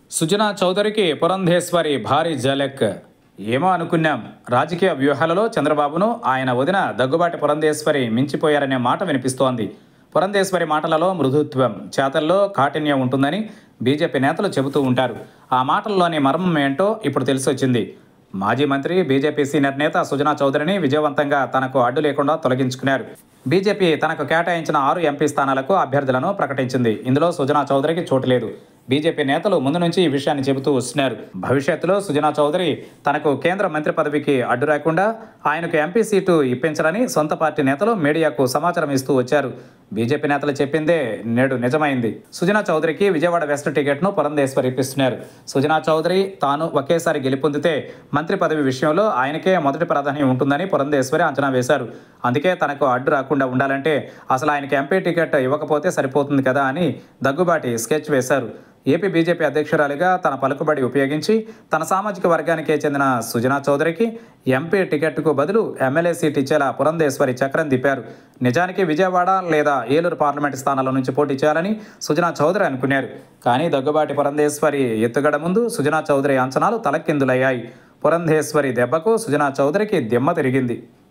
సుజనా చౌదరికి పురంధేశ్వరి భారీ జలక్ ఏమో అనుకున్నాం రాజకీయ వ్యూహాలలో చంద్రబాబును ఆయన వదిన దగ్గుబాటి పురంధేశ్వరి మించిపోయారనే మాట వినిపిస్తోంది పురంధేశ్వరి మాటలలో మృదుత్వం చేతల్లో కాఠిన్యం ఉంటుందని బీజేపీ నేతలు చెబుతూ ఉంటారు ఆ మాటల్లోని మర్మం ఏంటో ఇప్పుడు తెలిసొచ్చింది మాజీ మంత్రి బీజేపీ సీనియర్ నేత సుజనా చౌదరిని విజయవంతంగా తనకు అడ్డు లేకుండా తొలగించుకున్నారు బీజేపీ తనకు కేటాయించిన ఆరు ఎంపీ స్థానాలకు అభ్యర్థులను ప్రకటించింది ఇందులో సుజనా చౌదరికి చోటు లేదు బీజేపీ నేతలు ముందు నుంచి ఈ విషయాన్ని చెబుతూ వస్తున్నారు భవిష్యత్తులో సుజనా చౌదరి తనకు కేంద్ర మంత్రి పదవికి అడ్డు రాకుండా ఆయనకు ఎంపీ సీటు ఇప్పించాలని సొంత పార్టీ నేతలు మీడియాకు సమాచారం ఇస్తూ వచ్చారు బీజేపీ నేతలు చెప్పిందే నేడు నిజమైంది సుజనా చౌదరికి విజయవాడ వెస్ట్ టికెట్ను పురంధేశ్వరి ఇప్పిస్తున్నారు సుజనా చౌదరి తాను ఒకేసారి గెలుపొందితే మంత్రి పదవి విషయంలో ఆయనకే మొదటి ప్రాధాన్యం ఉంటుందని పురంధేశ్వరి అంచనా వేశారు అందుకే తనకు అడ్డు రాకుండా ఉండాలంటే అసలు ఆయనకి ఎంపీ టికెట్ ఇవ్వకపోతే సరిపోతుంది కదా అని దగ్గుబాటి స్కెచ్ వేశారు ఏపీ బీజేపీ అధ్యక్షురాలిగా తన పలుకుబడి ఉపయోగించి తన సామాజిక వర్గానికే చెందిన సుజనా చౌదరికి ఎంపీ టికెట్కు బదులు ఎమ్మెల్యే సీట్ ఇచ్చేలా పురంధేశ్వరి చక్రం తిప్పారు నిజానికి విజయవాడ లేదా ఏలూరు పార్లమెంటు స్థానాల నుంచి పోటీ చేయాలని సుజనా చౌదరి అనుకున్నారు కానీ దగ్గుబాటి పురంధేశ్వరి ఎత్తుగడ ముందు సుజనా చౌదరి అంచనాలు తలకిందులయ్యాయి పురంధేశ్వరి దెబ్బకు సుజనా చౌదరికి దిమ్మ తిరిగింది